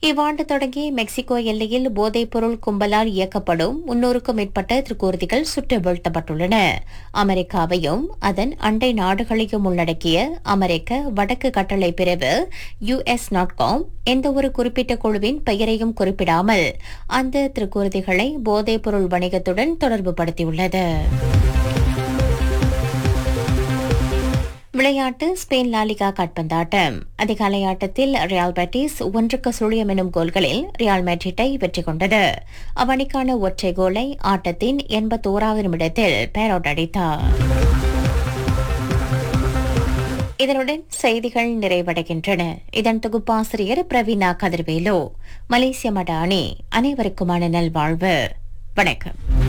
இவ்வாண்டு தொடங்கி மெக்சிகோ எல்லையில் போதைப்பொருள் கும்பலால் இயக்கப்படும் முன்னூறுக்கும் மேற்பட்ட திருக்கூர்திகள் சுட்டு வீழ்த்தப்பட்டுள்ளன அமெரிக்காவையும் அதன் அண்டை நாடுகளையும் உள்ளடக்கிய அமெரிக்க வடக்கு கட்டளை பிரிவு யுஎஸ் நாட்காம் எந்தவொரு குறிப்பிட்ட குழுவின் பெயரையும் குறிப்பிடாமல் அந்த திருக்கூர்திகளை போதைப்பொருள் வணிகத்துடன் தொடர்புபடுத்தியுள்ளது விளையாட்டு ஸ்பெயின் லாலிகா காட்பந்தாட்டம் அதிகாலை ஆட்டத்தில் ரியால் பேட்டிஸ் ஒன்றுக்கு சுழியம் எனும் கோல்களில் ரியால் மேட்ரிட்டை வெற்றி கொண்டது அவனிக்கான ஒற்றை கோலை ஆட்டத்தின் எண்பத்தோராவது நிமிடத்தில் பேரோட் அடித்தார் இதனுடன் செய்திகள் நிறைவடைகின்றன இதன் தொகுப்பாசிரியர் பிரவீனா கதிர்வேலு மலேசிய மட அணி அனைவருக்குமான நல்வாழ்வு வணக்கம்